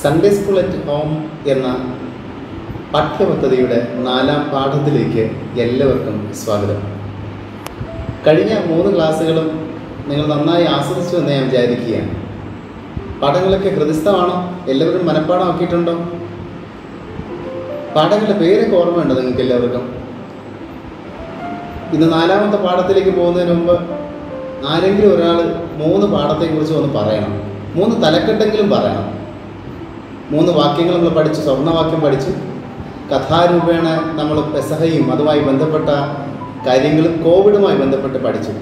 Sunday school at home എന്ന പാഠ്യപദ്ധതിയുടെ നാലാം പാഠത്തിലേക്ക് എല്ലാവർക്കും സ്വാഗതം കഴിഞ്ഞ മൂന്ന് ക്ലാസ്സുകളും നിങ്ങൾ നന്നായി ആസ്വദിച്ചു എന്ന് ഞാൻ വിചാരിക്കുകയാണ് പാഠങ്ങളൊക്കെ ഹൃദയസ്ഥമാണോ എല്ലാവരും മനഃപ്പാടമാക്കിയിട്ടുണ്ടോ പാഠങ്ങളുടെ പേരൊക്കെ ഓർമ്മയുണ്ടോ നിങ്ങൾക്ക് എല്ലാവർക്കും ഇന്ന് നാലാമത്തെ പാഠത്തിലേക്ക് പോകുന്നതിന് മുമ്പ് ആരെങ്കിലും ഒരാൾ മൂന്ന് പാഠത്തെക്കുറിച്ച് ഒന്ന് പറയണം മൂന്ന് തലക്കെട്ടെങ്കിലും പറയണം മൂന്ന് വാക്യങ്ങൾ നമ്മൾ പഠിച്ചു സ്വർണ്ണവാക്യം പഠിച്ചു കഥാരൂപേണ നമ്മൾ പെസഹയും അതുമായി ബന്ധപ്പെട്ട കാര്യങ്ങളും കോവിഡുമായി ബന്ധപ്പെട്ട് പഠിച്ചു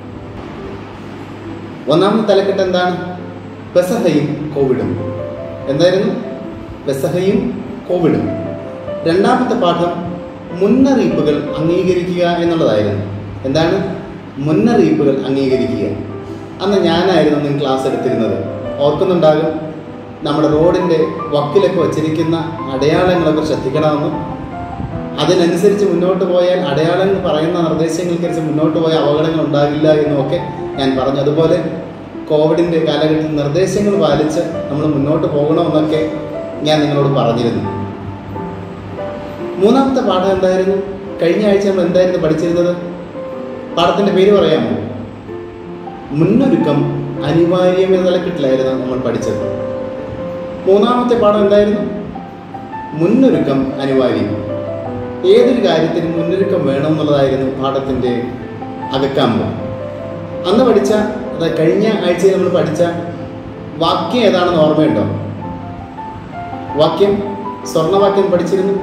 ഒന്നാമത്തെ തലക്കെട്ട് എന്താണ് പെസഹയും കോവിഡും എന്തായിരുന്നു പെസഹയും കോവിഡും രണ്ടാമത്തെ പാഠം മുന്നറിയിപ്പുകൾ അംഗീകരിക്കുക എന്നുള്ളതായിരുന്നു എന്താണ് മുന്നറിയിപ്പുകൾ അംഗീകരിക്കുക അന്ന് ഞാനായിരുന്നു നിങ്ങൾ ക്ലാസ് എടുത്തിരുന്നത് ഓർക്കുന്നുണ്ടാകും നമ്മുടെ റോഡിൻ്റെ വക്കിലൊക്കെ വച്ചിരിക്കുന്ന അടയാളങ്ങളൊക്കെ ശ്രദ്ധിക്കണമെന്നും അതിനനുസരിച്ച് മുന്നോട്ട് പോയാൽ അടയാളങ്ങൾ പറയുന്ന നിർദ്ദേശങ്ങൾക്കനുസരിച്ച് മുന്നോട്ട് പോയാൽ അപകടങ്ങൾ ഉണ്ടാകില്ല എന്നുമൊക്കെ ഞാൻ പറഞ്ഞു അതുപോലെ കോവിഡിൻ്റെ കാലഘട്ടത്തിൽ നിർദ്ദേശങ്ങൾ പാലിച്ച് നമ്മൾ മുന്നോട്ട് പോകണമെന്നൊക്കെ ഞാൻ നിങ്ങളോട് പറഞ്ഞിരുന്നു മൂന്നാമത്തെ പാഠം എന്തായിരുന്നു കഴിഞ്ഞ ആഴ്ച നമ്മൾ എന്തായിരുന്നു പഠിച്ചിരുന്നത് പാഠത്തിൻ്റെ പേര് പറയാമോ മുന്നൊരുക്കം അനിവാര്യം എന്ന തലക്കെട്ടിലായിരുന്നു നമ്മൾ പഠിച്ചത് മൂന്നാമത്തെ പാഠം എന്തായിരുന്നു മുന്നൊരുക്കം അനിവാര്യം ഏതൊരു കാര്യത്തിനും മുന്നൊരുക്കം വേണം എന്നുള്ളതായിരുന്നു പാഠത്തിൻ്റെ അകക്കാമ്പ് അന്ന് പഠിച്ച അത് കഴിഞ്ഞ ആഴ്ചയിൽ നമ്മൾ പഠിച്ച വാക്യം ഏതാണെന്ന് ഓർമ്മയുണ്ടോ വാക്യം സ്വർണവാക്യം പഠിച്ചിരുന്നു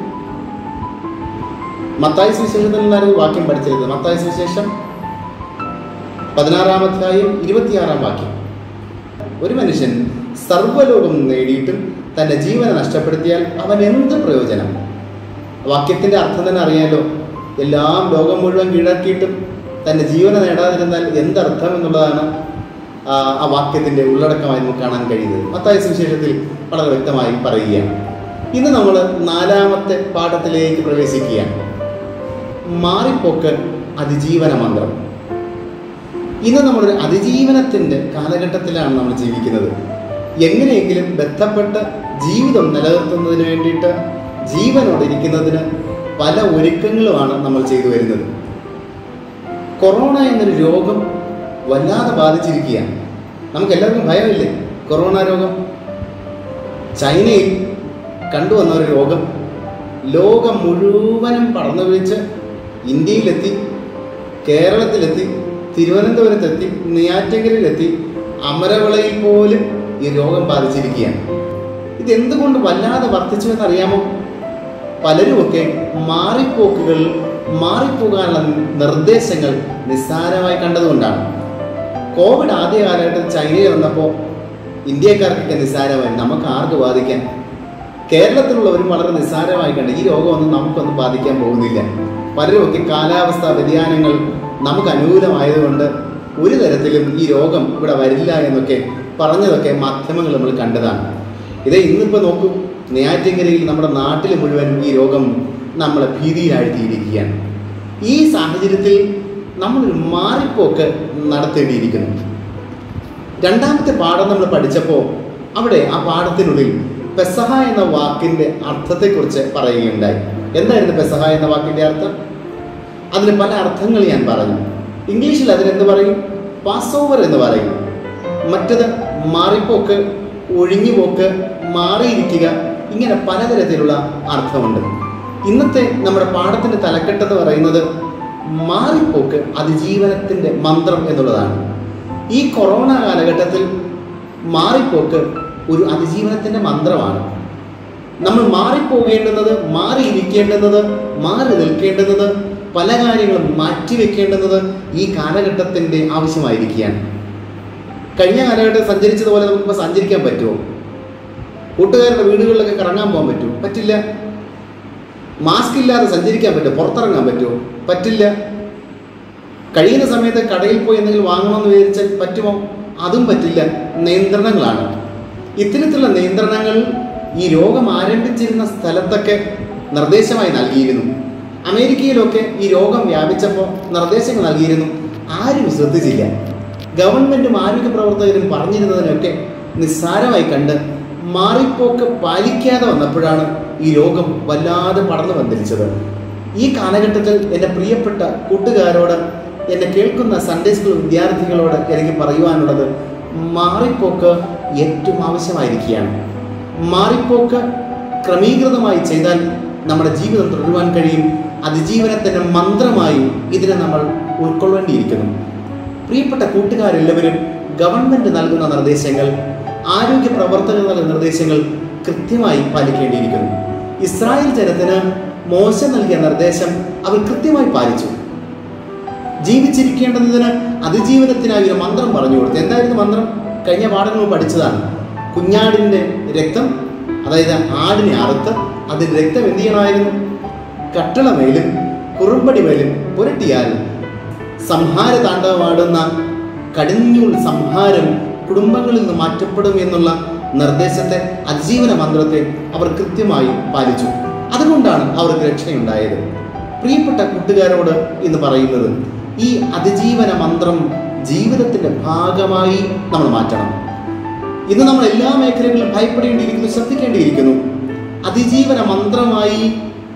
മത്തായ സുവിശേഷത്തിൽ നിന്നായിരുന്നു വാക്യം പഠിച്ചിരുന്നത് മത്തായ സുവിശേഷം പതിനാറാം അധ്യായം ഇരുപത്തിയാറാം വാക്യം ഒരു മനുഷ്യൻ സർവ്വലോകം നേടിയിട്ടും തൻ്റെ ജീവനെ നഷ്ടപ്പെടുത്തിയാൽ അവൻ എന്ത് പ്രയോജനം വാക്യത്തിൻ്റെ അർത്ഥം തന്നെ അറിയാലോ എല്ലാം ലോകം മുഴുവൻ കീഴടക്കിയിട്ടും തൻ്റെ ജീവനെ നേടാതിരുന്നാൽ എന്തർത്ഥം എന്നുള്ളതാണ് ആ ആ വാക്യത്തിൻ്റെ ഉള്ളടക്കമായി നമുക്ക് കാണാൻ കഴിയുന്നത് മത്തായ സുവിശേഷത്തിൽ വളരെ വ്യക്തമായി പറയുകയാണ് ഇന്ന് നമ്മൾ നാലാമത്തെ പാഠത്തിലേക്ക് പ്രവേശിക്കുകയാണ് മാറിപ്പോക്ക് അതിജീവന മന്ത്രം ഇന്ന് നമ്മളൊരു അതിജീവനത്തിൻ്റെ കാലഘട്ടത്തിലാണ് നമ്മൾ ജീവിക്കുന്നത് എങ്ങനെയെങ്കിലും ബന്ധപ്പെട്ട ജീവിതം നിലനിർത്തുന്നതിന് വേണ്ടിയിട്ട് ജീവനോടിരിക്കുന്നതിന് പല ഒരുക്കങ്ങളുമാണ് നമ്മൾ ചെയ്തു വരുന്നത് കൊറോണ എന്നൊരു രോഗം വല്ലാതെ ബാധിച്ചിരിക്കുകയാണ് നമുക്ക് എല്ലാവർക്കും ഭയമില്ലേ കൊറോണ രോഗം ചൈനയിൽ കണ്ടുവന്ന ഒരു രോഗം ലോകം മുഴുവനും പടർന്നു പിടിച്ച് ഇന്ത്യയിലെത്തി കേരളത്തിലെത്തി തിരുവനന്തപുരത്തെത്തി നെയ്യാറ്റങ്കരയിലെത്തി അമരവിളയിൽ പോലും ഈ രോഗം ബാധിച്ചിരിക്കുകയാണ് ഇത് എന്തുകൊണ്ട് വല്ലാതെ വർദ്ധിച്ചു എന്നറിയാമോ പലരുമൊക്കെ മാറിപ്പോക്കുകൾ മാറിപ്പോകാനുള്ള നിർദ്ദേശങ്ങൾ നിസ്സാരമായി കണ്ടതുകൊണ്ടാണ് കോവിഡ് ആദ്യ കാലഘട്ടത്തിൽ ചൈനയിൽ വന്നപ്പോൾ ഇന്ത്യക്കാർക്കൊക്കെ നിസ്സാരമായി നമുക്ക് ആർക്ക് ബാധിക്കാൻ കേരളത്തിലുള്ളവരും വളരെ നിസ്സാരമായി കണ്ട് ഈ രോഗമൊന്നും നമുക്കൊന്നും ബാധിക്കാൻ പോകുന്നില്ല പലരുമൊക്കെ കാലാവസ്ഥാ വ്യതിയാനങ്ങൾ നമുക്ക് അനുകൂലമായതുകൊണ്ട് ഒരു തരത്തിലും ഈ രോഗം ഇവിടെ വരില്ല എന്നൊക്കെ പറഞ്ഞതൊക്കെ മാധ്യമങ്ങൾ നമ്മൾ കണ്ടതാണ് ഇതേ ഇന്നിപ്പോൾ നോക്കൂ നെയ്യാറ്റിങ്കരയിൽ നമ്മുടെ നാട്ടിൽ മുഴുവൻ ഈ രോഗം നമ്മളെ ഭീതിയിലാഴ്ത്തിയിരിക്കുകയാണ് ഈ സാഹചര്യത്തിൽ നമ്മളൊരു മാറിപ്പോക്ക് നടത്തേണ്ടിയിരിക്കുന്നു രണ്ടാമത്തെ പാഠം നമ്മൾ പഠിച്ചപ്പോൾ അവിടെ ആ പാഠത്തിനുള്ളിൽ പെസഹ എന്ന വാക്കിൻ്റെ അർത്ഥത്തെക്കുറിച്ച് പറയുകയുണ്ടായി എന്തായിരുന്നു പെസഹ എന്ന വാക്കിൻ്റെ അർത്ഥം അതിന് പല അർത്ഥങ്ങൾ ഞാൻ പറഞ്ഞു ഇംഗ്ലീഷിൽ അതിനെന്ത് പറയും പാസ് ഓവർ എന്ന് പറയും മറ്റത് മാറിപ്പോക്ക് ഒഴിഞ്ഞുപോക്ക് മാറിയിരിക്കുക ഇങ്ങനെ പലതരത്തിലുള്ള അർത്ഥമുണ്ട് ഇന്നത്തെ നമ്മുടെ പാഠത്തിൻ്റെ തലക്കെട്ടെന്ന് പറയുന്നത് മാറിപ്പോക്ക് അതിജീവനത്തിൻ്റെ മന്ത്രം എന്നുള്ളതാണ് ഈ കൊറോണ കാലഘട്ടത്തിൽ മാറിപ്പോക്ക് ഒരു അതിജീവനത്തിൻ്റെ മന്ത്രമാണ് നമ്മൾ മാറിപ്പോകേണ്ടുന്നത് മാറിയിരിക്കേണ്ടുന്നത് മാറി നിൽക്കേണ്ടുന്നത് പല കാര്യങ്ങളും മാറ്റിവെക്കേണ്ടുന്നത് ഈ കാലഘട്ടത്തിൻ്റെ ആവശ്യമായിരിക്കുകയാണ് കഴിഞ്ഞ കാലഘട്ടത്തിൽ സഞ്ചരിച്ചതുപോലെ നമുക്കിപ്പോൾ സഞ്ചരിക്കാൻ പറ്റുമോ കൂട്ടുകാരുടെ വീടുകളിലൊക്കെ കറങ്ങാൻ പോകാൻ പറ്റുമോ പറ്റില്ല മാസ്ക് ഇല്ലാതെ സഞ്ചരിക്കാൻ പറ്റുമോ പുറത്തിറങ്ങാൻ പറ്റുമോ പറ്റില്ല കഴിയുന്ന സമയത്ത് കടയിൽ പോയി എന്തെങ്കിലും വാങ്ങണമെന്ന് വിചാരിച്ചാൽ പറ്റുമോ അതും പറ്റില്ല നിയന്ത്രണങ്ങളാണ് ഇത്തരത്തിലുള്ള നിയന്ത്രണങ്ങൾ ഈ രോഗം ആരംഭിച്ചിരുന്ന സ്ഥലത്തൊക്കെ നിർദ്ദേശമായി നൽകിയിരുന്നു അമേരിക്കയിലൊക്കെ ഈ രോഗം വ്യാപിച്ചപ്പോൾ നിർദ്ദേശങ്ങൾ നൽകിയിരുന്നു ആരും ശ്രദ്ധിച്ചില്ല ഗവൺമെൻറ്റും ആരോഗ്യ പ്രവർത്തകരും പറഞ്ഞിരുന്നതിനൊക്കെ നിസ്സാരമായി കണ്ട് മാറിപ്പോക്ക് പാലിക്കാതെ വന്നപ്പോഴാണ് ഈ രോഗം വല്ലാതെ പടർന്നു വന്നിരിച്ചത് ഈ കാലഘട്ടത്തിൽ എൻ്റെ പ്രിയപ്പെട്ട കൂട്ടുകാരോട് എന്നെ കേൾക്കുന്ന സൺഡേ സ്കൂൾ വിദ്യാർത്ഥികളോട് എനിക്ക് പറയുവാനുള്ളത് മാറിപ്പോക്ക് ഏറ്റവും ആവശ്യമായിരിക്കുകയാണ് മാറിപ്പോക്ക് ക്രമീകൃതമായി ചെയ്താൽ നമ്മുടെ ജീവിതം തുടരുവാൻ കഴിയും അതിജീവനത്തിൻ്റെ മന്ത്രമായി ഇതിനെ നമ്മൾ ഉൾക്കൊള്ളേണ്ടിയിരിക്കുന്നു പ്രിയപ്പെട്ട കൂട്ടുകാരെല്ലാവരും ഗവൺമെൻറ് നൽകുന്ന നിർദ്ദേശങ്ങൾ ആരോഗ്യ പ്രവർത്തകർ നൽകുന്ന നിർദ്ദേശങ്ങൾ കൃത്യമായി പാലിക്കേണ്ടിയിരിക്കുന്നു ഇസ്രായേൽ ജനത്തിന് മോശ നൽകിയ നിർദ്ദേശം അവർ കൃത്യമായി പാലിച്ചു ജീവിച്ചിരിക്കേണ്ടതിന് അതിജീവനത്തിനായി ഒരു മന്ത്രം പറഞ്ഞു കൊടുത്തു എന്തായിരുന്നു മന്ത്രം കഴിഞ്ഞ പാഠങ്ങൾ പഠിച്ചതാണ് കുഞ്ഞാടിൻ്റെ രക്തം അതായത് ആടിനെ അറുത്ത് അതിൻ്റെ രക്തം എന്ത് ചെയ്യണമായിരുന്നു കട്ടളമേലും കുറുമ്പടി മേലും പുരട്ടിയാൽ സംഹാര താണ്ഡവമാടുന്ന കടിഞ്ഞൂൽ സംഹാരം കുടുംബങ്ങളിൽ നിന്ന് മാറ്റപ്പെടും എന്നുള്ള നിർദ്ദേശത്തെ അതിജീവന മന്ത്രത്തെ അവർ കൃത്യമായി പാലിച്ചു അതുകൊണ്ടാണ് അവർക്ക് രക്ഷയുണ്ടായത് പ്രിയപ്പെട്ട കൂട്ടുകാരോട് ഇന്ന് പറയുന്നത് ഈ അതിജീവന മന്ത്രം ജീവിതത്തിന്റെ ഭാഗമായി നമ്മൾ മാറ്റണം ഇന്ന് നമ്മൾ എല്ലാ മേഖലകളിലും ഭയപ്പെടേണ്ടിയിരിക്കുന്നു ശ്രദ്ധിക്കേണ്ടിയിരിക്കുന്നു അതിജീവന മന്ത്രമായി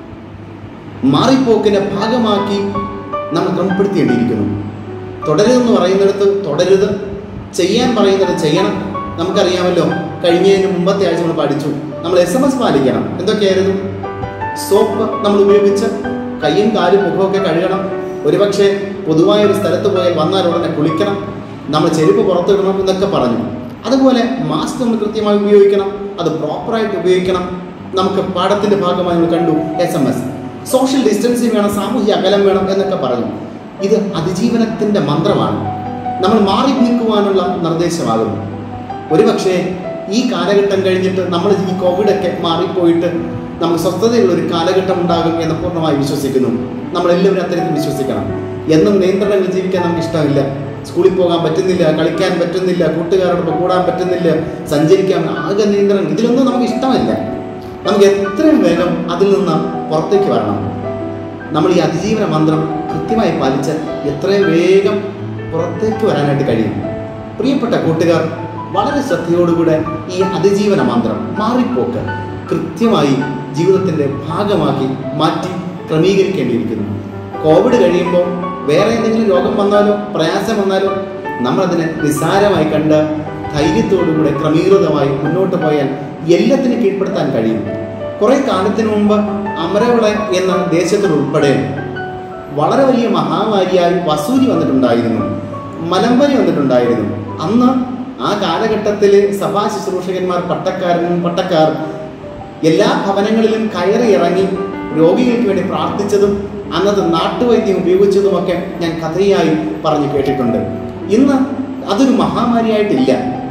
മാറിപ്പോക്കിന്റെ ഭാഗമാക്കി നമ്മൾ ക്രമപ്പെടുത്തേണ്ടിയിരിക്കുന്നു തുടരുതെന്ന് പറയുന്നിടത്ത് തുടരുത് ചെയ്യാൻ പറയുന്നത് ചെയ്യണം നമുക്കറിയാമല്ലോ കഴിഞ്ഞതിന് മുമ്പത്തെ ആഴ്ച നമ്മൾ പഠിച്ചു നമ്മൾ എസ് എം എസ് പാലിക്കണം എന്തൊക്കെയായിരുന്നു സോപ്പ് നമ്മൾ ഉപയോഗിച്ച് കയ്യും കാലും മുഖമൊക്കെ കഴുകണം ഒരുപക്ഷെ പൊതുവായ ഒരു സ്ഥലത്ത് പോയാൽ വന്നാൽ ഉടനെ കുളിക്കണം നമ്മൾ ചെരുപ്പ് പുറത്തിടണം എന്നൊക്കെ പറഞ്ഞു അതുപോലെ മാസ്ക് നമ്മൾ കൃത്യമായി ഉപയോഗിക്കണം അത് പ്രോപ്പറായിട്ട് ഉപയോഗിക്കണം നമുക്ക് പാഠത്തിന്റെ ഭാഗമായി നമ്മൾ കണ്ടു S M S social distancing വേണം സാമൂഹ്യ അകലം വേണം എന്നൊക്കെ പറഞ്ഞു ഇത് അതിജീവനത്തിന്റെ മന്ത്രമാണ് നമ്മൾ മാറി നിൽക്കുവാനുള്ള നിർദ്ദേശമാകുന്നു ഒരുപക്ഷെ ഈ കാലഘട്ടം കഴിഞ്ഞിട്ട് നമ്മൾ ഈ കോവിഡൊക്കെ മാറിപ്പോയിട്ട് നമുക്ക് സ്വസ്ഥതയുള്ള ഒരു കാലഘട്ടം ഉണ്ടാകും എന്ന് പൂർണ്ണമായി വിശ്വസിക്കുന്നു നമ്മളെല്ലാവരും അത്തരത്തിൽ വിശ്വസിക്കണം എന്നും നിയന്ത്രണങ്ങൾ ജീവിക്കാൻ നമുക്ക് ഇഷ്ടമില്ല സ്കൂളിൽ പോകാൻ പറ്റുന്നില്ല കളിക്കാൻ പറ്റുന്നില്ല കൂട്ടുകാരോടൊപ്പം കൂടാൻ പറ്റുന്നില്ല സഞ്ചരിക്കാൻ ആകെ നിയന്ത്രണം ഇതിലൊന്നും നമുക്ക് ഇഷ്ടമല്ല നമുക്ക് എത്രയും വേഗം അതിൽ നിന്ന് പുറത്തേക്ക് വരണം നമ്മൾ ഈ അതിജീവന മന്ത്രം കൃത്യമായി പാലിച്ച് എത്രയും വേഗം പുറത്തേക്ക് വരാനായിട്ട് കഴിയും പ്രിയപ്പെട്ട കൂട്ടുകാർ വളരെ ശ്രദ്ധയോടുകൂടെ ഈ അതിജീവന മന്ത്രം മാറിപ്പോക്ക് കൃത്യമായി ജീവിതത്തിൻ്റെ ഭാഗമാക്കി മാറ്റി ക്രമീകരിക്കേണ്ടിയിരിക്കുന്നു കോവിഡ് കഴിയുമ്പോൾ വേറെ എന്തെങ്കിലും രോഗം വന്നാലോ പ്രയാസം വന്നാലോ നമ്മളതിനെ നിസ്സാരമായി കണ്ട് ധൈര്യത്തോടുകൂടെ ക്രമീകൃതമായി മുന്നോട്ട് പോയാൽ എല്ലാത്തിനും കീഴ്പ്പെടുത്താൻ കഴിയും കുറെ കാലത്തിന് മുമ്പ് അമരവിള എന്ന ദേശത്തിൽ ഉൾപ്പെടെ വളരെ വലിയ മഹാമാരിയായി വസൂരി വന്നിട്ടുണ്ടായിരുന്നു മലമ്പനി വന്നിട്ടുണ്ടായിരുന്നു അന്ന് ആ കാലഘട്ടത്തിൽ സഭാ ശുശ്രൂഷകന്മാർ പട്ടക്കാരനും പട്ടക്കാർ എല്ലാ ഭവനങ്ങളിലും കയറി ഇറങ്ങി രോഗികൾക്ക് വേണ്ടി പ്രാർത്ഥിച്ചതും അന്നത്തെ നാട്ടുവൈദ്യം ഉപയോഗിച്ചതുമൊക്കെ ഞാൻ കഥയായി പറഞ്ഞു കേട്ടിട്ടുണ്ട് ഇന്ന് അതൊരു മഹാമാരിയായിട്ടില്ല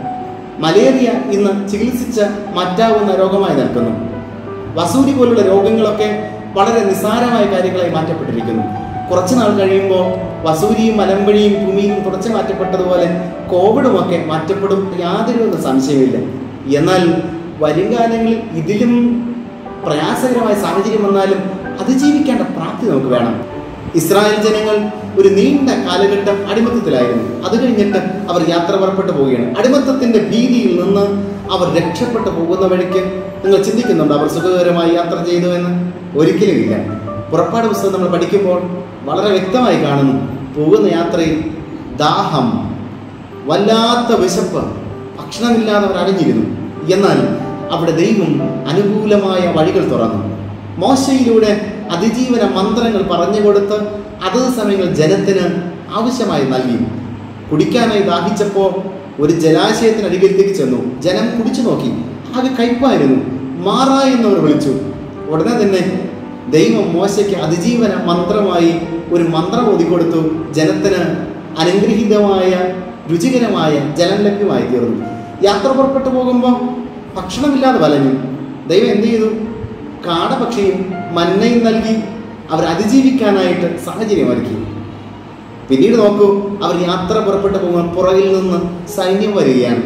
മലേറിയ ഇന്ന് ചികിത്സിച്ച് മാറ്റാവുന്ന രോഗമായി നിൽക്കുന്നു വസൂരി പോലുള്ള രോഗങ്ങളൊക്കെ വളരെ നിസ്സാരമായ കാര്യങ്ങളായി മാറ്റപ്പെട്ടിരിക്കുന്നു കുറച്ച് നാൾ കഴിയുമ്പോൾ വസൂരിയും മലമ്പഴിയും ഭൂമിയും തുടച്ചു മാറ്റപ്പെട്ടതുപോലെ കോവിഡുമൊക്കെ മാറ്റപ്പെടും യാതൊരു വിധ സംശയമില്ല എന്നാൽ വരും കാലങ്ങളിൽ ഇതിലും പ്രയാസകരമായ സാഹചര്യം വന്നാലും അതിജീവിക്കേണ്ട പ്രാപ്തി നമുക്ക് വേണം ഇസ്രായേൽ ജനങ്ങൾ ഒരു നീണ്ട കാലഘട്ടം അടിമത്തത്തിലായിരുന്നു അത് കഴിഞ്ഞിട്ട് അവർ യാത്ര പുറപ്പെട്ടു പോവുകയാണ് അടിമത്തത്തിന്റെ ഭീതിയിൽ നിന്ന് അവർ രക്ഷപ്പെട്ടു പോകുന്ന വഴിക്ക് നിങ്ങൾ ചിന്തിക്കുന്നുണ്ട് അവർ സുഖകരമായി യാത്ര ചെയ്തു എന്ന് ഒരിക്കലും ഇല്ല പുറപ്പാട് പുസ്തകം നമ്മൾ പഠിക്കുമ്പോൾ വളരെ വ്യക്തമായി കാണുന്നു പോകുന്ന യാത്രയിൽ ദാഹം വല്ലാത്ത വിശപ്പ് ഭക്ഷണമില്ലാതെ അവർ അണിഞ്ഞിരുന്നു എന്നാൽ അവിടെ ദൈവം അനുകൂലമായ വഴികൾ തുറന്നു മോശയിലൂടെ അതിജീവന മന്ത്രങ്ങൾ പറഞ്ഞു കൊടുത്ത് അതത് സമയങ്ങൾ ജനത്തിന് ആവശ്യമായി നൽകി കുടിക്കാനായി ദാഹിച്ചപ്പോൾ ഒരു ജലാശയത്തിനരികിലേക്ക് ചെന്നു ജനം കുടിച്ചു നോക്കി ആകെ കയ്പായിരുന്നു മാറാ എന്നവർ വിളിച്ചു ഉടനെ തന്നെ ദൈവം മോശയ്ക്ക് അതിജീവന മന്ത്രമായി ഒരു മന്ത്രം ഒതുക്കൊടുത്തു ജനത്തിന് അനുഗ്രഹീതമായ രുചികരമായ ജലം ലഭ്യമായി തീർന്നു യാത്ര പുറപ്പെട്ടു പോകുമ്പോൾ ഭക്ഷണമില്ലാതെ വലഞ്ഞു ദൈവം എന്ത് ചെയ്തു കാടപക്ഷിയും മന്നയും നൽകി അവർ അതിജീവിക്കാനായിട്ട് സാഹചര്യം ഒരുക്കി പിന്നീട് നോക്കൂ അവർ യാത്ര പുറപ്പെട്ടു പോകുമ്പോൾ പുറകിൽ നിന്ന് സൈന്യം വരികയാണ്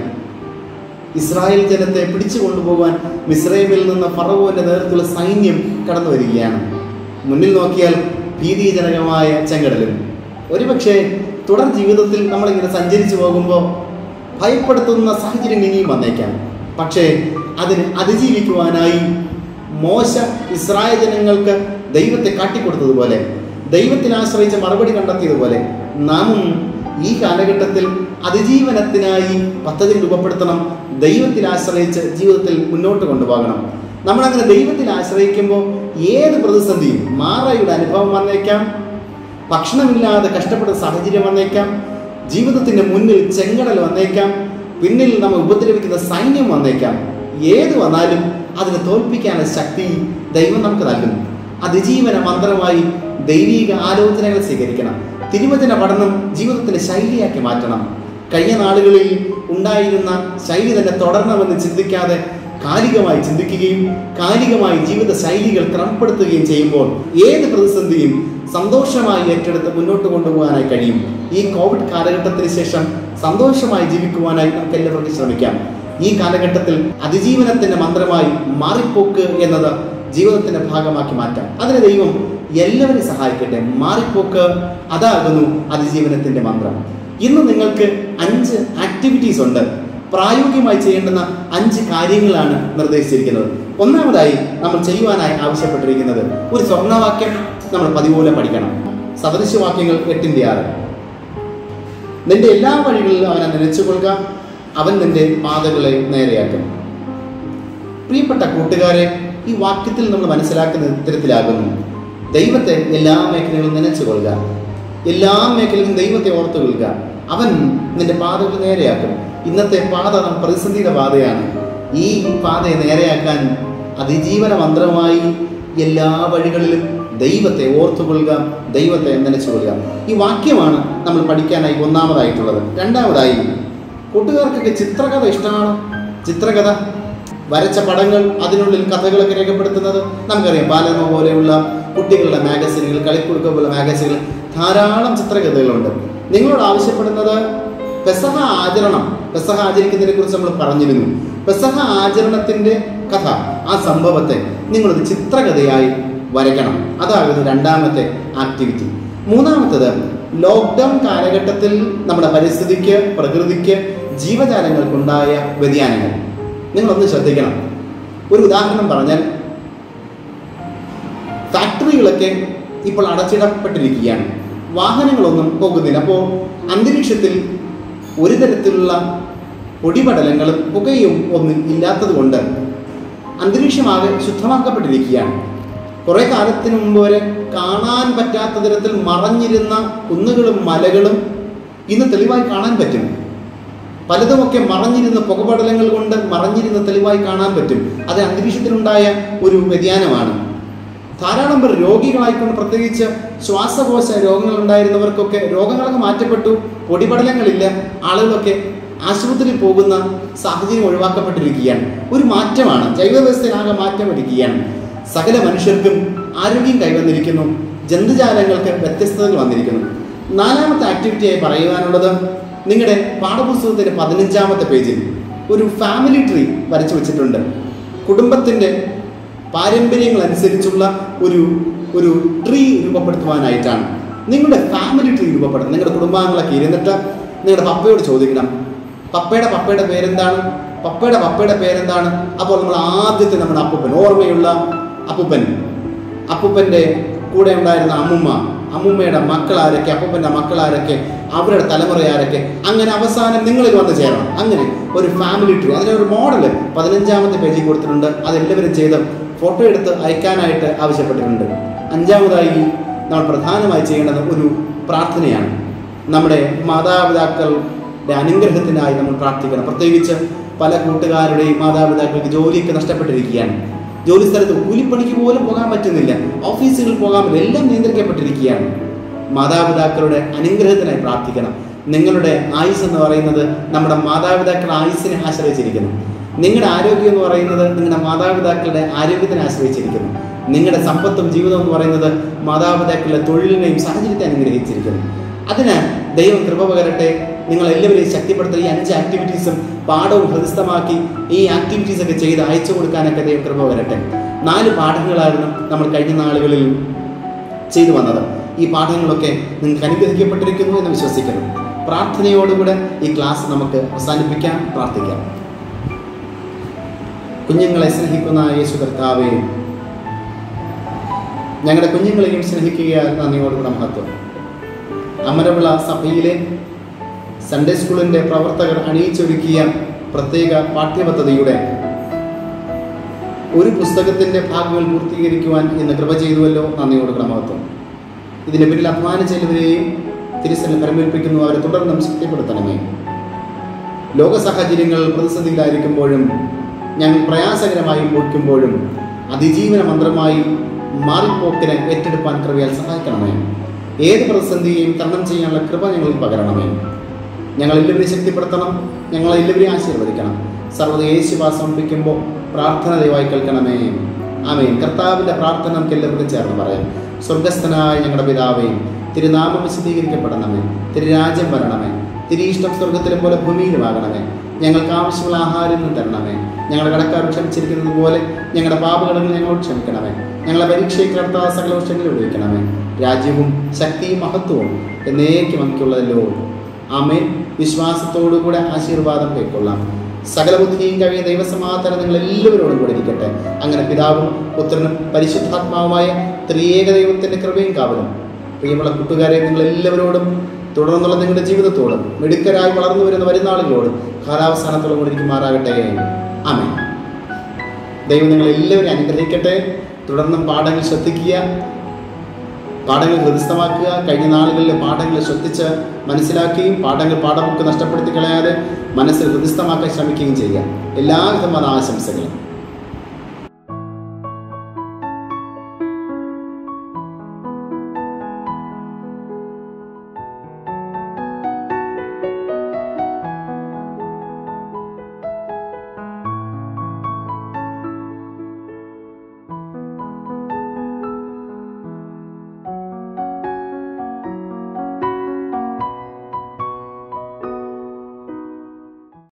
ഇസ്രായേൽ ജനത്തെ പിടിച്ചു കൊണ്ടുപോകാൻ മിസ്രൈമിൽ നിന്ന് ഫറവോന്റെ നേതൃത്വത്തിലുള്ള സൈന്യം കടന്നു വരികയാണ് മുന്നിൽ നോക്കിയാൽ ഭീതിജനകമായ ചെങ്കടലും ഒരുപക്ഷെ തുടർ ജീവിതത്തിൽ നമ്മളിങ്ങനെ സഞ്ചരിച്ചു പോകുമ്പോൾ ഭയപ്പെടുത്തുന്ന സാഹചര്യം ഇനിയും വന്നേക്കാം പക്ഷേ അതിന് അതിജീവിക്കുവാനായി മോശ ഇസ്രായേൽ ജനങ്ങൾക്ക് ദൈവത്തെ കാട്ടിക്കൊടുത്തതുപോലെ ദൈവത്തിൽ ആശ്രയിച്ച് മറുപടി കണ്ടെത്തിയതുപോലെ നാമും ഈ കാലഘട്ടത്തിൽ അതിജീവനത്തിനായി പദ്ധതി രൂപപ്പെടുത്തണം ദൈവത്തിൽ ആശ്രയിച്ച് ജീവിതത്തിൽ മുന്നോട്ട് കൊണ്ടുപോകണം നമ്മളങ്ങനെ ദൈവത്തിൽ ആശ്രയിക്കുമ്പോൾ ഏത് പ്രതിസന്ധിയും മാറയുടെ അനുഭവം വന്നേക്കാം ഭക്ഷണമില്ലാതെ കഷ്ടപ്പെടുന്ന സാഹചര്യം വന്നേക്കാം ജീവിതത്തിൻ്റെ മുന്നിൽ ചെങ്കടൽ വന്നേക്കാം പിന്നിൽ നമ്മെ ഉപദ്രവിക്കുന്ന സൈന്യം വന്നേക്കാം ഏത് വന്നാലും അതിനെ തോൽപ്പിക്കാനുള്ള ശക്തി ദൈവം നമുക്ക് നൽകുന്നു അതിജീവന മന്ത്രമായി ദൈവിക ആലോചനകൾ സ്വീകരിക്കണം തിരുവചന പഠനം ജീവിതത്തിന്റെ ശൈലിയാക്കി മാറ്റണം കഴിഞ്ഞ നാളുകളിൽ ഉണ്ടായിരുന്ന ശൈലി തന്നെ തുടരണമെന്ന് ചിന്തിക്കാതെ കാലികമായി ചിന്തിക്കുകയും കാലികമായി ജീവിത ശൈലികൾ ക്രമപ്പെടുത്തുകയും ചെയ്യുമ്പോൾ ഏത് പ്രതിസന്ധിയും സന്തോഷമായി ഏറ്റെടുത്ത് മുന്നോട്ട് കൊണ്ടുപോകാനായി കഴിയും ഈ കോവിഡ് കാലഘട്ടത്തിന് ശേഷം സന്തോഷമായി ജീവിക്കുവാനായി നമുക്ക് എല്ലാവർക്കും ശ്രമിക്കാം ഈ കാലഘട്ടത്തിൽ അതിജീവനത്തിന്റെ മന്ത്രമായി മാറിപ്പോക്ക് എന്നത് ജീവിതത്തിന്റെ ഭാഗമാക്കി മാറ്റാം അതിന് ദൈവം എല്ലാവരെയും സഹായിക്കട്ടെ മാറിപ്പോക്ക് അതാകുന്നു അതിജീവനത്തിന്റെ മന്ത്രം ഇന്ന് നിങ്ങൾക്ക് അഞ്ച് ആക്ടിവിറ്റീസ് ഉണ്ട് പ്രായോഗികമായി ചെയ്യേണ്ടുന്ന അഞ്ച് കാര്യങ്ങളാണ് നിർദ്ദേശിച്ചിരിക്കുന്നത് ഒന്നാമതായി നമ്മൾ ചെയ്യുവാനായി ആവശ്യപ്പെട്ടിരിക്കുന്നത് ഒരു സ്വർണ്ണവാക്യം നമ്മൾ പതിപോലെ പഠിക്കണം സദൃശവാക്യങ്ങൾ എട്ടിൻ്റെ ആറ് നിന്റെ എല്ലാ വഴികളിലും അവനെ നനച്ചുകൊള്ളുക അവൻ നിന്റെ പാതകളെ നേരെയാക്കും പ്രിയപ്പെട്ട കൂട്ടുകാരെ ഈ വാക്യത്തിൽ നമ്മൾ മനസ്സിലാക്കുന്ന ഇത്തരത്തിലാകുന്നു ദൈവത്തെ എല്ലാ മേഖലകളിലും നനച്ചുകൊള്ളുക എല്ലാ മേഖലയിലും ദൈവത്തെ ഓർത്തു കൊള്ളുക അവൻ നിന്റെ പാതകൾ നേരെയാക്കും ഇന്നത്തെ പാത നാം പ്രതിസന്ധിയുടെ പാതയാണ് ഈ പാതയെ നേരെയാക്കാൻ അതിജീവന മന്ത്രമായി എല്ലാ വഴികളിലും ദൈവത്തെ ഓർത്തുകൊള്ളുക ദൈവത്തെ നനച്ചുകൊള്ളുക ഈ വാക്യമാണ് നമ്മൾ പഠിക്കാനായി ഒന്നാമതായിട്ടുള്ളത് രണ്ടാമതായി കൂട്ടുകാർക്കൊക്കെ ചിത്രകഥ ഇഷ്ടമാണോ ചിത്രകഥ വരച്ച പടങ്ങൾ അതിനുള്ളിൽ കഥകളൊക്കെ രേഖപ്പെടുത്തുന്നത് നമുക്കറിയാം ബാലമ പോലെയുള്ള കുട്ടികളുടെ മാഗസിനുകൾ കളിക്കുടുക്ക പോലുള്ള മാഗസിനുകൾ ധാരാളം ചിത്രകഥകളുണ്ട് നിങ്ങളോട് ആവശ്യപ്പെടുന്നത് പെസഹ ആചരണം പെസഹ ആചരിക്കുന്നതിനെ കുറിച്ച് നമ്മൾ പറഞ്ഞിരുന്നു പെസഹ ആചരണത്തിന്റെ കഥ ആ സംഭവത്തെ നിങ്ങളൊരു ചിത്രകഥയായി വരയ്ക്കണം അതാകുന്നു രണ്ടാമത്തെ ആക്ടിവിറ്റി മൂന്നാമത്തത് ലോക്ക്ഡൗൺ കാലഘട്ടത്തിൽ നമ്മുടെ പരിസ്ഥിതിക്ക് പ്രകൃതിക്ക് ജീവജാലങ്ങൾക്കുണ്ടായ വ്യതിയാനങ്ങൾ നിങ്ങളൊന്ന് ശ്രദ്ധിക്കണം ഒരു ഉദാഹരണം പറഞ്ഞാൽ ഫാക്ടറികളൊക്കെ ഇപ്പോൾ അടച്ചിടപ്പെട്ടിരിക്കുകയാണ് വാഹനങ്ങളൊന്നും പോകുന്നില്ല അപ്പോൾ അന്തരീക്ഷത്തിൽ ഒരു തരത്തിലുള്ള പൊടിപടലങ്ങളും പുകയും ഒന്നും ഇല്ലാത്തത് കൊണ്ട് അന്തരീക്ഷമാകെ ശുദ്ധമാക്കപ്പെട്ടിരിക്കുകയാണ് കുറേ കാലത്തിന് മുമ്പ് വരെ കാണാൻ പറ്റാത്ത തരത്തിൽ മറഞ്ഞിരുന്ന കുന്നുകളും മലകളും ഇന്ന് തെളിവായി കാണാൻ പറ്റും പലതുമൊക്കെ മറഞ്ഞിരുന്ന പുകപടലങ്ങൾ കൊണ്ട് മറഞ്ഞിരുന്ന തെളിവായി കാണാൻ പറ്റും അത് അന്തരീക്ഷത്തിലുണ്ടായ ഒരു വ്യതിയാനമാണ് ധാരാളം പേർ രോഗികളായിക്കൊണ്ട് പ്രത്യേകിച്ച് ശ്വാസകോശ രോഗങ്ങൾ ഉണ്ടായിരുന്നവർക്കൊക്കെ രോഗങ്ങളൊക്കെ മാറ്റപ്പെട്ടു പൊടിപടലങ്ങളില്ല ആളുകളൊക്കെ ആശുപത്രിയിൽ പോകുന്ന സാഹചര്യം ഒഴിവാക്കപ്പെട്ടിരിക്കുകയാണ് ഒരു മാറ്റമാണ് ജൈവവ്യവസ്ഥയിലാകെ മാറ്റം വരികയാണ് സകല മനുഷ്യർക്കും ആരോഗ്യം കൈവന്നിരിക്കുന്നു ജന്തുജാലങ്ങൾക്ക് വ്യത്യസ്തതകൾ വന്നിരിക്കുന്നു നാലാമത്തെ ആക്ടിവിറ്റിയായി പറയുവാനുള്ളത് നിങ്ങളുടെ പാഠപുസ്തകത്തിന്റെ പതിനഞ്ചാമത്തെ പേജിൽ ഒരു ഫാമിലി ട്രീ വരച്ചു വെച്ചിട്ടുണ്ട് കുടുംബത്തിന്റെ പാരമ്പര്യങ്ങൾ അനുസരിച്ചുള്ള ഒരു ഒരു ട്രീ രൂപപ്പെടുത്തുവാനായിട്ടാണ് നിങ്ങളുടെ ഫാമിലി ട്രീ രൂപപ്പെടുത്തുന്നത് നിങ്ങളുടെ കുടുംബാംഗങ്ങളൊക്കെ ഇരുന്നിട്ട് നിങ്ങളുടെ പപ്പയോട് ചോദിക്കണം പപ്പയുടെ പപ്പയുടെ പേരെന്താണ് പപ്പയുടെ പപ്പയുടെ പേരെന്താണ് അപ്പോൾ നമ്മൾ ആദ്യത്തെ നമ്മുടെ അപ്പൂപ്പൻ ഓർമ്മയുള്ള അപ്പൂപ്പൻ അപ്പൂപ്പൻ്റെ കൂടെ ഉണ്ടായിരുന്ന അമ്മുമ്മ അമ്മുമ്മയുടെ മക്കളാരൊക്കെ അപ്പൂപ്പൻ്റെ മക്കളാരൊക്കെ അവരുടെ തലമുറയാരൊക്കെ അങ്ങനെ അവസാനം നിങ്ങളിൽ വന്ന് ചേരണം അങ്ങനെ ഒരു ഫാമിലി ട്രീ അതിനൊരു മോഡൽ പതിനഞ്ചാമത്തെ പേജിൽ കൊടുത്തിട്ടുണ്ട് അതെല്ലാവരും ചെയ്ത് ഫോട്ടോ എടുത്ത് അയക്കാനായിട്ട് ആവശ്യപ്പെട്ടിട്ടുണ്ട് അഞ്ചാമതായി നമ്മൾ പ്രധാനമായി ചെയ്യേണ്ടത് ഒരു പ്രാർത്ഥനയാണ് നമ്മുടെ മാതാപിതാക്കളുടെ അനുഗ്രഹത്തിനായി നമ്മൾ പ്രാർത്ഥിക്കണം പ്രത്യേകിച്ച് പല കൂട്ടുകാരുടെയും മാതാപിതാക്കൾക്ക് ജോലിയൊക്കെ നഷ്ടപ്പെട്ടിരിക്കുകയാണ് ജോലി സ്ഥലത്ത് കൂലിപ്പണിക്ക് പോലും പോകാൻ പറ്റുന്നില്ല ഓഫീസുകളിൽ പോകാൻ പറ്റില്ല എല്ലാം നിയന്ത്രിക്കപ്പെട്ടിരിക്കുകയാണ് മാതാപിതാക്കളുടെ അനുഗ്രഹത്തിനായി പ്രാർത്ഥിക്കണം നിങ്ങളുടെ ആയുസ് എന്ന് പറയുന്നത് നമ്മുടെ മാതാപിതാക്കളുടെ ആയുസ്സിനെ ആശ്രയിച്ചിരിക്കുന്നു നിങ്ങളുടെ ആരോഗ്യം എന്ന് പറയുന്നത് നിങ്ങളുടെ മാതാപിതാക്കളുടെ ആരോഗ്യത്തിനെ ആശ്രയിച്ചിരിക്കുന്നു നിങ്ങളുടെ സമ്പത്തും ജീവിതവും എന്ന് പറയുന്നത് മാതാപിതാക്കളുടെ തൊഴിലിനെയും സാഹചര്യത്തെ അനുഗ്രഹിച്ചിരിക്കുന്നു അതിന് ദൈവം കൃപ പകരട്ടെ നിങ്ങൾ എല്ലാവരെയും ശക്തിപ്പെടുത്തുന്ന ഈ അഞ്ച് ആക്ടിവിറ്റീസും പാഠവും ഹൃദയസ്ഥമാക്കി ഈ ആക്ടിവിറ്റീസ് ഒക്കെ ചെയ്ത് അയച്ചു കൊടുക്കാനൊക്കെ ദൈവം കൃപ വരട്ടെ നാല് പാഠങ്ങളായിരുന്നു നമ്മൾ കഴിഞ്ഞ നാളുകളിൽ ചെയ്തു വന്നത് ഈ പാഠങ്ങളൊക്കെ നിങ്ങൾക്ക് അനുഗ്രഹിക്കപ്പെട്ടിരിക്കുന്നു എന്ന് വിശ്വസിക്കുന്നു പ്രാർത്ഥനയോടുകൂടെ ഈ ക്ലാസ് നമുക്ക് അവസാനിപ്പിക്കാം പ്രാർത്ഥിക്കാം കുഞ്ഞുങ്ങളെ സ്നേഹിക്കുന്ന യേശു കർത്താവേ ഞങ്ങളുടെ കുഞ്ഞുങ്ങളെയും സ്നേഹിക്കുക നന്ദിയോടുകൂടെ മഹത്വം അമരവിള സഭയിലെ സൺഡേ സ്കൂളിൻ്റെ പ്രവർത്തകർ അണിയിച്ചൊരുക്കിയ പ്രത്യേക പാഠ്യപദ്ധതിയുടെ ഒരു പുസ്തകത്തിൻ്റെ ഭാഗങ്ങൾ പൂർത്തീകരിക്കുവാൻ ഇന്ന് കൃപ ചെയ്തുവല്ലോ നന്ദിയോടുകൂടെ മഹത്വം ഇതിന് പിന്നിൽ അധ്വാനിച്ചവരെയും തിരുസനെ പരമേൽപ്പിക്കുന്നു അവരെ തുടർന്നും ശക്തിപ്പെടുത്തണമേ ലോക സാഹചര്യങ്ങൾ പ്രതിസന്ധിയിലായിരിക്കുമ്പോഴും ഞങ്ങൾ പ്രയാസകരമായി പോയിക്കുമ്പോഴും അതിജീവന മന്ത്രമായി മാറിപ്പോക്കിനെ ഏറ്റെടുപ്പാൻ കൃപയാൽ സഹായിക്കണമേ ഏത് പ്രതിസന്ധിയെയും തരണം ചെയ്യാനുള്ള കൃപ ഞങ്ങളിൽ പകരണമേ ഞങ്ങൾ എല്ലാവരെയും ശക്തിപ്പെടുത്തണം ഞങ്ങളെ എല്ലാവരെയും ആശീർവദിക്കണം സർവ്വത യേശുവാ സമർപ്പിക്കുമ്പോൾ പ്രാർത്ഥന ദയവായി കേൾക്കണമേ ആമേൻ കർത്താവിൻ്റെ പ്രാർത്ഥന നമുക്ക് എല്ലാവർക്കും ചേർന്ന് പറയാം സ്വർഗസ്ഥനായ ഞങ്ങളുടെ പിതാവേയും തിരുനാമം വിശദീകരിക്കപ്പെടണമേ തിരുരാജ്യം വരണമേ തിരിയിഷ്ടം സ്വർഗത്തിലും പോലെ ഭൂമിയിലുമാകണമേ ഞങ്ങൾക്ക് ആവശ്യമുള്ള ആഹാരം ഇന്ന് തരണമേ ഞങ്ങളുടെ കടക്കാർ ക്ഷമിച്ചിരിക്കുന്നത് പോലെ ഞങ്ങളുടെ പാപകടങ്ങൾ ഞങ്ങളോട് ക്ഷമിക്കണമേ ഞങ്ങളെ പരീക്ഷയെ കടത്താ സകല വർഷങ്ങളിൽ ഉപയോഗിക്കണമേ രാജ്യവും ശക്തിയും മഹത്വവും എന്നേക്കും നമുക്കുള്ളതല്ലോ ആമേൻ വിശ്വാസത്തോടുകൂടെ ആശീർവാദം കൈക്കൊള്ളാം സകല ബുദ്ധിയും കഴിയ ദൈവസമാധാനം നിങ്ങൾ എല്ലാവരോടും കൂടെ ഇരിക്കട്ടെ അങ്ങനെ പിതാവും പുത്രനും പരിശുദ്ധാത്മാവുമായ ത്രിയേക ദൈവത്തിൻ്റെ കൃപയും കാവലും പ്രിയമുള്ള കൂട്ടുകാരെ നിങ്ങൾ എല്ലാവരോടും തുടർന്നുള്ള നിങ്ങളുടെ ജീവിതത്തോടും മിടുക്കരായി വളർന്നു വരുന്ന വരുന്നാളുകളോടും കാലാവസാനത്തോളം കൂടി ഇരിക്കുമാറാകട്ടെ ആമേ ദൈവം നിങ്ങൾ എല്ലാവരും അനുഗ്രഹിക്കട്ടെ തുടർന്നും പാഠങ്ങൾ ശ്രദ്ധിക്കുക പാഠങ്ങൾ ഹൃദയസ്ഥമാക്കുക കഴിഞ്ഞ നാളുകളിലെ പാഠങ്ങൾ ശ്രദ്ധിച്ച് മനസ്സിലാക്കുകയും പാഠങ്ങൾ പാഠബുക്ക് നഷ്ടപ്പെടുത്തി കളയാതെ മനസ്സിൽ ഹൃദയസ്ഥമാക്കാൻ ശ്രമിക്കുകയും ചെയ്യുക എല്ലാവിധമായ ആശംസകളും